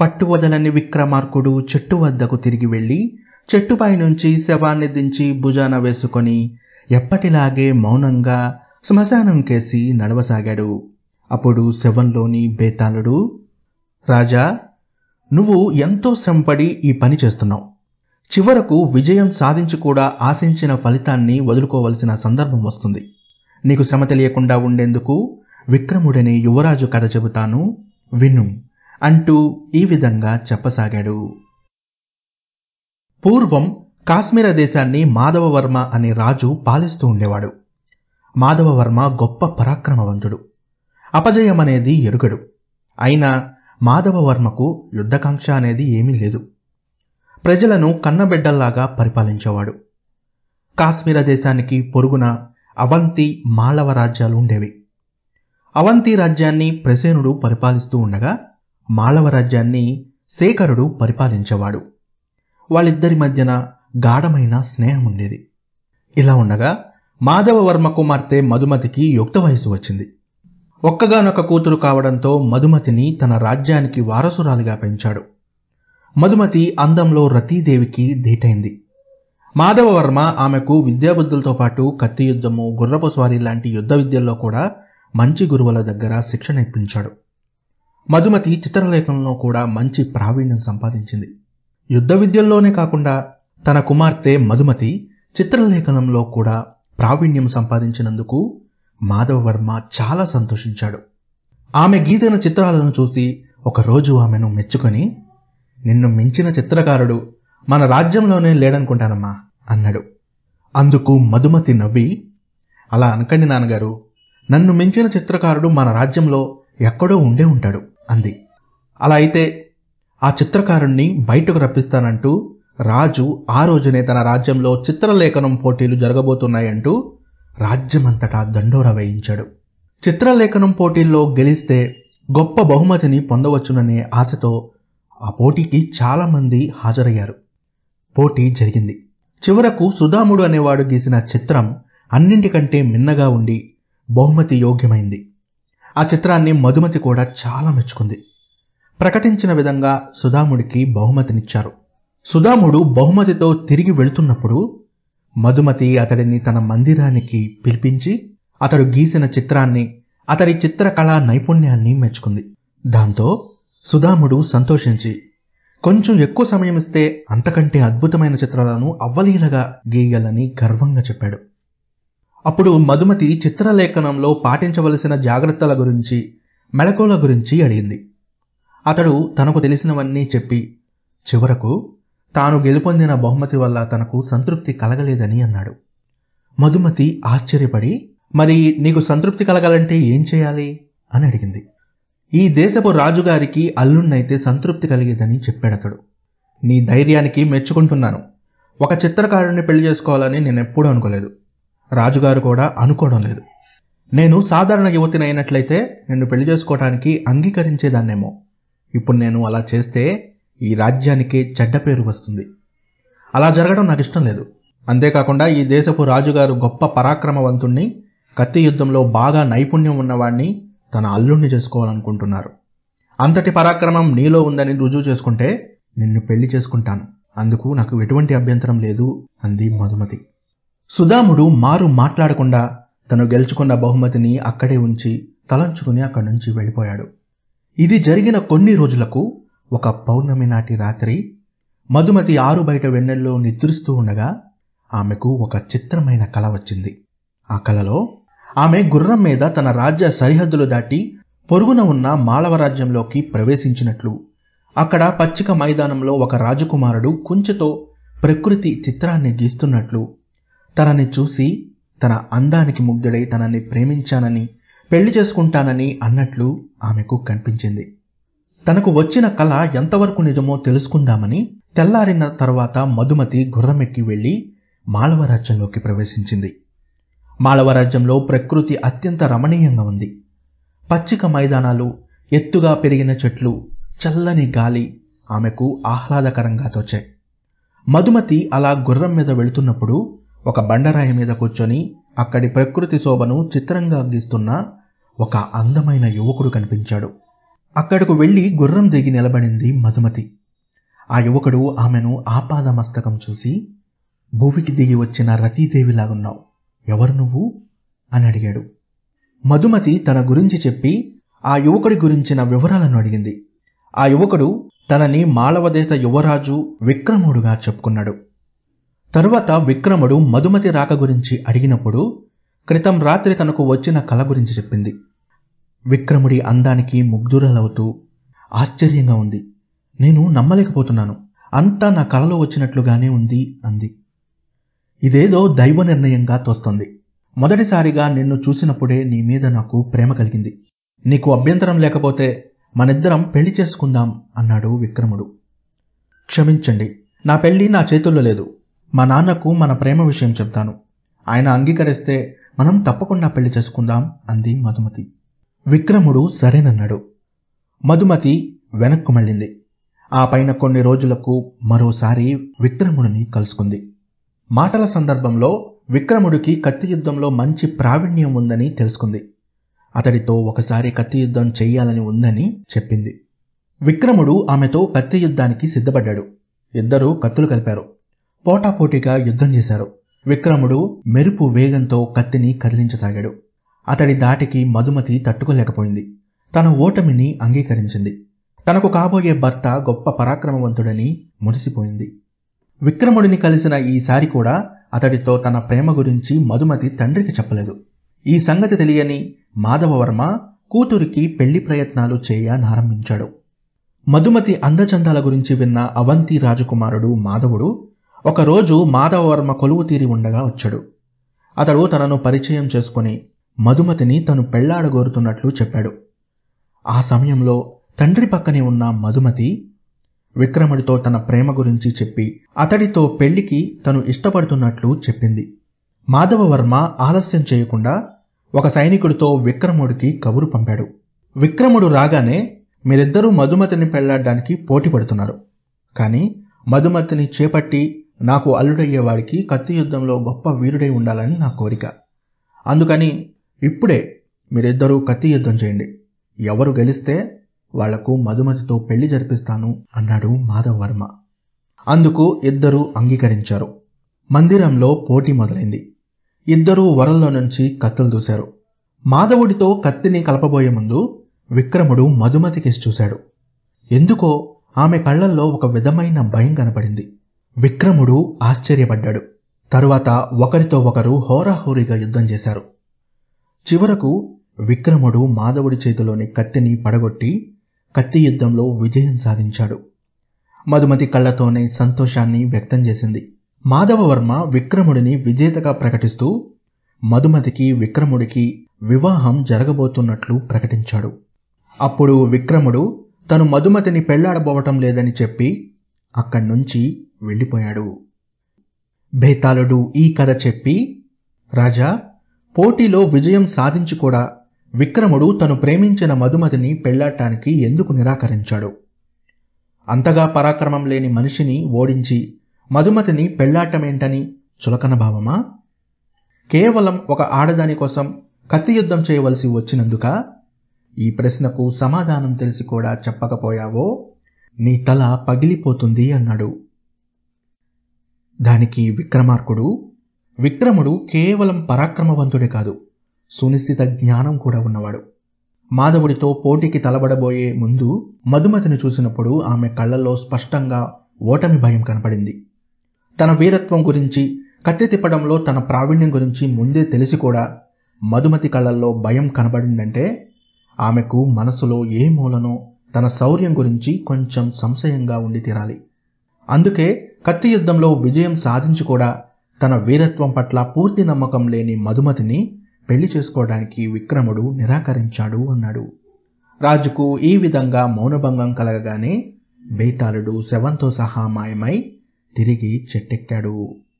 పట్టువదలని విక్రమార్కుడు చెట్టు వద్దకు తిరిగి వెళ్ళి చెట్టుపై నుంచి శవాన్ని దించి భుజాన వేసుకొని ఎప్పటిలాగే మౌనంగా శ్మశానం కేసి నడవసాగాడు అప్పుడు శవంలోని బేతాళుడు రాజా నువ్వు ఎంతో శ్రమపడి ఈ పని చేస్తున్నావు చివరకు విజయం సాధించి కూడా ఆశించిన ఫలితాన్ని వదులుకోవలసిన సందర్భం వస్తుంది నీకు శ్రమ తెలియకుండా ఉండేందుకు విక్రముడనే యువరాజు కథ చెబుతాను విను అంటూ ఈ విధంగా చెప్పసాగాడు పూర్వం కాశ్మీర దేశాన్ని మాధవవర్మ అనే రాజు పాలిస్తూ ఉండేవాడు మాధవవర్మ గొప్ప పరాక్రమవంతుడు అపజయం అనేది ఎరుగడు అయినా మాధవవర్మకు యుద్ధకాంక్ష అనేది ఏమీ లేదు ప్రజలను కన్నబిడ్డల్లాగా పరిపాలించేవాడు కాశ్మీర దేశానికి పొరుగున అవంతి మాళవ రాజ్యాలు ఉండేవి అవంతి రాజ్యాన్ని ప్రసేనుడు పరిపాలిస్తూ ఉండగా మాళవ రాజ్యాన్ని శేఖరుడు పరిపాలించేవాడు వాళ్ళిద్దరి మధ్యన గాఢమైన స్నేహం ఉండేది ఇలా ఉండగా మాధవవర్మ కుమార్తె మధుమతికి యుక్త వయసు వచ్చింది ఒక్కగానొక్క కూతురు కావడంతో మధుమతిని తన రాజ్యానికి వారసురాలిగా పెంచాడు మధుమతి అందంలో రతీదేవికి ధీటైంది మాధవవర్మ ఆమెకు విద్యాబుద్ధులతో పాటు కత్తి యుద్ధము గుర్రపు స్వారీ లాంటి యుద్ధ విద్యల్లో కూడా మంచి గురువుల దగ్గర శిక్షణ ఇప్పించాడు మధుమతి చిత్రలేఖనంలో కూడా మంచి ప్రావీణ్యం సంపాదించింది యుద్ధ విద్యల్లోనే కాకుండా తన కుమార్తె మధుమతి చిత్రలేఖనంలో కూడా ప్రావీణ్యం సంపాదించినందుకు మాధవవర్మ చాలా సంతోషించాడు ఆమె గీసిన చిత్రాలను చూసి ఒకరోజు ఆమెను మెచ్చుకొని నిన్ను మించిన చిత్రకారుడు మన రాజ్యంలోనే లేడనుకుంటానమ్మా అన్నాడు అందుకు మధుమతి నవ్వి అలా అనకండి నాన్నగారు నన్ను మించిన చిత్రకారుడు మన రాజ్యంలో ఎక్కడో ఉండే ఉంటాడు అంది అలా అయితే ఆ చిత్రకారుణ్ణి బయటకు రప్పిస్తానంటూ రాజు ఆ రోజునే తన రాజ్యంలో చిత్రలేఖనం పోటీలు జరగబోతున్నాయంటూ రాజ్యమంతటా దండోరా వేయించాడు చిత్రలేఖనం పోటీల్లో గెలిస్తే గొప్ప బహుమతిని పొందవచ్చుననే ఆశతో ఆ పోటీకి చాలామంది హాజరయ్యారు పోటీ జరిగింది చివరకు సుధాముడు అనేవాడు గీసిన చిత్రం అన్నింటికంటే మిన్నగా ఉండి బహుమతి యోగ్యమైంది ఆ చిత్రాన్ని మధుమతి కూడా చాలా మెచ్చుకుంది ప్రకటించిన విధంగా సుధాముడికి బహుమతినిచ్చారు సుధాముడు బహుమతితో తిరిగి వెళుతున్నప్పుడు మధుమతి అతడిని తన మందిరానికి పిలిపించి అతడు గీసిన చిత్రాన్ని అతడి చిత్రకళా నైపుణ్యాన్ని మెచ్చుకుంది దాంతో సుధాముడు సంతోషించి కొంచెం ఎక్కువ సమయం ఇస్తే అంతకంటే అద్భుతమైన చిత్రాలను అవ్వలీలగా గీయగలని గర్వంగా చెప్పాడు అప్పుడు మధుమతి చిత్రలేఖనంలో పాటించవలసిన జాగ్రత్తల గురించి మెళకువల గురించి అడిగింది అతడు తనకు తెలిసినవన్నీ చెప్పి చివరకు తాను గెలుపొందిన బహుమతి వల్ల తనకు సంతృప్తి కలగలేదని అన్నాడు మధుమతి ఆశ్చర్యపడి మరి నీకు సంతృప్తి కలగాలంటే ఏం చేయాలి అని అడిగింది ఈ దేశపు రాజుగారికి అల్లున్నైతే సంతృప్తి కలిగేదని చెప్పాడతడు నీ ధైర్యానికి మెచ్చుకుంటున్నాను ఒక చిత్రకారుడిని పెళ్లి చేసుకోవాలని నేను ఎప్పుడూ అనుకోలేదు రాజుగారు కూడా అనుకోవడం లేదు నేను సాధారణ యువతిని అయినట్లయితే నిన్ను పెళ్లి చేసుకోవడానికి అంగీకరించేదాన్నేమో ఇప్పుడు నేను అలా చేస్తే ఈ రాజ్యానికే చెడ్డ పేరు వస్తుంది అలా జరగడం నాకు ఇష్టం లేదు అంతేకాకుండా ఈ దేశపు రాజుగారు గొప్ప పరాక్రమవంతుణ్ణి కత్తి యుద్ధంలో బాగా నైపుణ్యం ఉన్నవాణ్ణి తన అల్లుణ్ణి చేసుకోవాలనుకుంటున్నారు అంతటి పరాక్రమం నీలో ఉందని రుజువు చేసుకుంటే నిన్ను పెళ్లి చేసుకుంటాను అందుకు నాకు ఎటువంటి అభ్యంతరం లేదు అంది మధుమతి సుధాముడు మారు మాట్లాడకుండా తను గెలుచుకున్న బహుమతిని అక్కడే ఉంచి తలంచుకుని అక్కడి నుంచి వెళ్ళిపోయాడు ఇది జరిగిన కొన్ని రోజులకు ఒక పౌర్ణమి నాటి రాత్రి మధుమతి ఆరు బయట వెన్నెల్లో నిద్రిస్తూ ఉండగా ఆమెకు ఒక చిత్రమైన కల వచ్చింది ఆ కలలో ఆమె గుర్రం మీద తన రాజ్య సరిహద్దులు దాటి పొరుగున ఉన్న మాళవ రాజ్యంలోకి ప్రవేశించినట్లు అక్కడ పచ్చిక మైదానంలో ఒక రాజకుమారుడు కుంచెతో ప్రకృతి చిత్రాన్ని గీస్తున్నట్లు తనని చూసి తన అందానికి ముగ్ధుడై తనని ప్రేమించానని పెళ్లి చేసుకుంటానని అన్నట్లు ఆమెకు కనిపించింది తనకు వచ్చిన కళ ఎంతవరకు నిజమో తెలుసుకుందామని తెల్లారిన తర్వాత మధుమతి గుర్రమెక్కి వెళ్లి మాళవరాజ్యంలోకి ప్రవేశించింది మాళవరాజ్యంలో ప్రకృతి అత్యంత రమణీయంగా ఉంది పచ్చిక మైదానాలు ఎత్తుగా పెరిగిన చెట్లు చల్లని గాలి ఆమెకు ఆహ్లాదకరంగా తోచాయి మధుమతి అలా గుర్రం మీద వెళుతున్నప్పుడు ఒక బండరాయి మీద కూర్చొని అక్కడి ప్రకృతి శోభను చిత్రంగా గీస్తున్న ఒక అందమైన యువకుడు కనిపించాడు అక్కడకు వెళ్ళి గుర్రం దిగి నిలబడింది మధుమతి ఆ యువకుడు ఆమెను ఆపాదమస్తకం చూసి భూమికి దిగి వచ్చిన రతీదేవిలాగున్నావు ఎవరు నువ్వు అని అడిగాడు మధుమతి తన గురించి చెప్పి ఆ యువకుడి గురించిన వివరాలను అడిగింది ఆ యువకుడు తనని మాళవదేశ యువరాజు విక్రముడుగా చెప్పుకున్నాడు తరువాత విక్రముడు మధుమతి రాక గురించి అడిగినప్పుడు క్రితం రాత్రి తనకు వచ్చిన కల గురించి చెప్పింది విక్రముడి అందానికి ముగ్ధురలవుతూ ఆశ్చర్యంగా ఉంది నేను నమ్మలేకపోతున్నాను అంతా నా కలలో వచ్చినట్లుగానే ఉంది అంది ఇదేదో దైవ నిర్ణయంగా తోస్తోంది మొదటిసారిగా నిన్ను చూసినప్పుడే నీ మీద నాకు ప్రేమ కలిగింది నీకు అభ్యంతరం లేకపోతే మనిద్దరం పెళ్లి చేసుకుందాం అన్నాడు విక్రముడు క్షమించండి నా పెళ్లి నా చేతుల్లో లేదు మా నాన్నకు మన ప్రేమ విషయం చెప్తాను ఆయన అంగీకరిస్తే మనం తప్పకుండా పెళ్లి చేసుకుందాం అంది మధుమతి విక్రముడు సరేనన్నాడు మధుమతి వెనక్కు మళ్ళింది ఆ పైన కొన్ని రోజులకు మరోసారి విక్రముడిని కలుసుకుంది మాటల సందర్భంలో విక్రముడికి కత్తి యుద్ధంలో మంచి ప్రావీణ్యం ఉందని తెలుసుకుంది అతడితో ఒకసారి కత్తి యుద్ధం చెయ్యాలని ఉందని చెప్పింది విక్రముడు ఆమెతో కత్తి యుద్ధానికి సిద్ధపడ్డాడు ఇద్దరూ కత్తులు కలిపారు పోటాపోటీగా యుద్ధం చేశారు విక్రముడు మెరుపు వేగంతో కత్తిని కదిలించసాగాడు అతడి దాటికి మధుమతి తట్టుకోలేకపోయింది తన ఓటమిని అంగీకరించింది తనకు కాబోయే భర్త గొప్ప పరాక్రమవంతుడని మురిసిపోయింది విక్రముడిని కలిసిన ఈసారి కూడా అతడితో తన ప్రేమ గురించి మధుమతి తండ్రికి చెప్పలేదు ఈ సంగతి తెలియని మాధవవర్మ కూతురికి పెళ్లి ప్రయత్నాలు చేయనారంభించాడు మధుమతి అందచందాల గురించి విన్న అవంతి రాజకుమారుడు మాధవుడు ఒకరోజు మాధవవర్మ కొలువు తీరి ఉండగా వచ్చాడు అతడు తనను పరిచయం చేసుకుని మధుమతిని తను పెళ్లాడగోరుతున్నట్లు చెప్పాడు ఆ సమయంలో తండ్రి పక్కనే ఉన్న మధుమతి విక్రముడితో తన ప్రేమ గురించి చెప్పి అతడితో పెళ్లికి తను ఇష్టపడుతున్నట్లు చెప్పింది మాధవవర్మ ఆలస్యం చేయకుండా ఒక సైనికుడితో విక్రముడికి కబురు పంపాడు విక్రముడు రాగానే మీరిద్దరూ మధుమతిని పెళ్లాడడానికి పోటీ పడుతున్నారు కానీ మధుమతిని చేపట్టి నాకు అల్లుడయ్యేవాడికి కత్తి యుద్ధంలో గొప్ప వీరుడై ఉండాలని నా కోరిక అందుకని ఇప్పుడే మీరిద్దరూ కత్తి యుద్ధం చేయండి ఎవరు గెలిస్తే వాళ్లకు మధుమతితో పెళ్లి జరిపిస్తాను అన్నాడు మాధవ్ వర్మ అందుకు ఇద్దరూ అంగీకరించారు మందిరంలో పోటీ మొదలైంది ఇద్దరూ వరల్లో నుంచి కత్తులు దూశారు మాధవుడితో కత్తిని కలపబోయే ముందు విక్రముడు మధుమతికి చూశాడు ఎందుకో ఆమె కళ్ళల్లో ఒక విధమైన భయం కనపడింది విక్రముడు ఆశ్చర్యపడ్డాడు తరువాత ఒకరితో ఒకరు హోరాహోరీగా యుద్ధం చేశారు చివరకు విక్రముడు మాధవుడి చేతిలోని కత్తిని పడగొట్టి కత్తి యుద్ధంలో విజయం సాధించాడు మధుమతి కళ్ళతోనే సంతోషాన్ని వ్యక్తం చేసింది మాధవవర్మ విక్రముడిని విజేతగా ప్రకటిస్తూ మధుమతికి విక్రముడికి వివాహం జరగబోతున్నట్లు ప్రకటించాడు అప్పుడు విక్రముడు తను మధుమతిని పెళ్లాడబోవటం లేదని చెప్పి అక్కడి నుంచి వెళ్ళిపోయాడు బేతాళుడు ఈ కథ చెప్పి రాజా పోటీలో విజయం సాధించి కూడా విక్రముడు తను ప్రేమించిన మధుమతిని పెళ్లాటానికి ఎందుకు నిరాకరించాడు అంతగా పరాక్రమం లేని మనిషిని ఓడించి మధుమతిని పెళ్లాటమేంటని చులకన భావమా కేవలం ఒక ఆడదాని కోసం కత్తి యుద్ధం చేయవలసి వచ్చినందుక ఈ ప్రశ్నకు సమాధానం తెలిసి కూడా చెప్పకపోయావో నీ తల పగిలిపోతుంది అన్నాడు దానికి విక్రమార్కుడు విక్రముడు కేవలం పరాక్రమవంతుడే కాదు సునిశ్చిత జ్ఞానం కూడా ఉన్నవాడు మాధవుడితో పోటీకి తలబడబోయే ముందు మధుమతిని చూసినప్పుడు ఆమె కళ్ళల్లో స్పష్టంగా ఓటమి భయం కనపడింది తన వీరత్వం గురించి కత్తి తిప్పడంలో తన ప్రావీణ్యం గురించి ముందే తెలిసి కూడా మధుమతి కళ్ళల్లో భయం కనబడిందంటే ఆమెకు మనసులో ఏ మూలనో తన శౌర్యం గురించి కొంచెం సంశయంగా ఉండి తీరాలి అందుకే కత్తి యుద్ధంలో విజయం సాధించి కూడా తన వీరత్వం పట్ల పూర్తి నమ్మకం లేని మధుమతిని పెళ్లి చేసుకోవడానికి విక్రముడు నిరాకరించాడు అన్నాడు రాజుకు ఈ విధంగా మౌనభంగం కలగగానే బేతాళుడు శవంతో సహా మాయమై తిరిగి చెట్టెక్కాడు